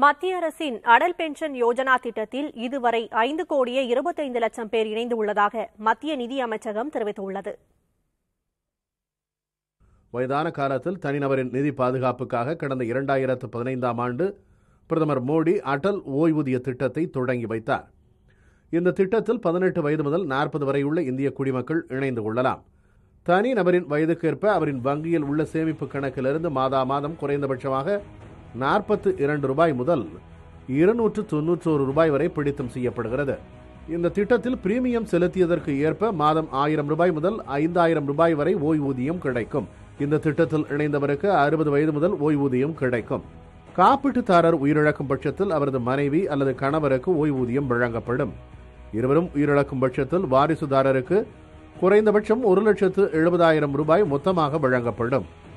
மத்திய அரசின் அடல் பென்ஷன் யோஜனா திட்டத்தில் இதுவரை ஐந்து கோடியே இருபத்தைந்து லட்சம் பேர் இணைந்து உள்ளதாக மத்திய நிதி அமைச்சகம் தெரிவித்துள்ளது வயதான காலத்தில் தனிநபரின் நிதி பாதுகாப்புக்காக கடந்த இரண்டாயிரத்து பதினைந்தாம் ஆண்டு பிரதமர் மோடி அடல் ஓய்வூதிய திட்டத்தை தொடங்கி வைத்தார் இந்த திட்டத்தில் பதினெட்டு வயது முதல் நாற்பது வரையுள்ள இந்திய குடிமக்கள் இணைந்து கொள்ளலாம் தனி நபரின் வயதுக்கேற்ப அவரின் வங்கியில் உள்ள சேமிப்பு கணக்கிலிருந்து மாதா மாதம் குறைந்தபட்சமாக நாற்பத்து இரண்டு ரூபாய் முதல் இருநூற்று தொன்னூற்றோரு ரூபாய் வரை பிடித்தம் செய்யப்படுகிறது இந்த திட்டத்தில் பிரீமியம் செலுத்தியதற்கு ஏற்ப மாதம் ஆயிரம் ரூபாய் முதல் ஐந்தாயிரம் ரூபாய் வரை ஓய்வூதியம் கிடைக்கும் இந்த திட்டத்தில் இணைந்தவருக்கு அறுபது வயது முதல் ஓய்வூதியம் கிடைக்கும் காப்பீட்டுதாரர் உயிரிழக்கும் பட்சத்தில் அவரது மனைவி அல்லது கணவருக்கு ஓய்வூதியம் வழங்கப்படும் இருவரும் உயிரிழக்கும் பட்சத்தில் வாரிசுதாரருக்கு குறைந்தபட்சம் ஒரு லட்சத்து எழுபதாயிரம் ரூபாய் மொத்தமாக வழங்கப்படும்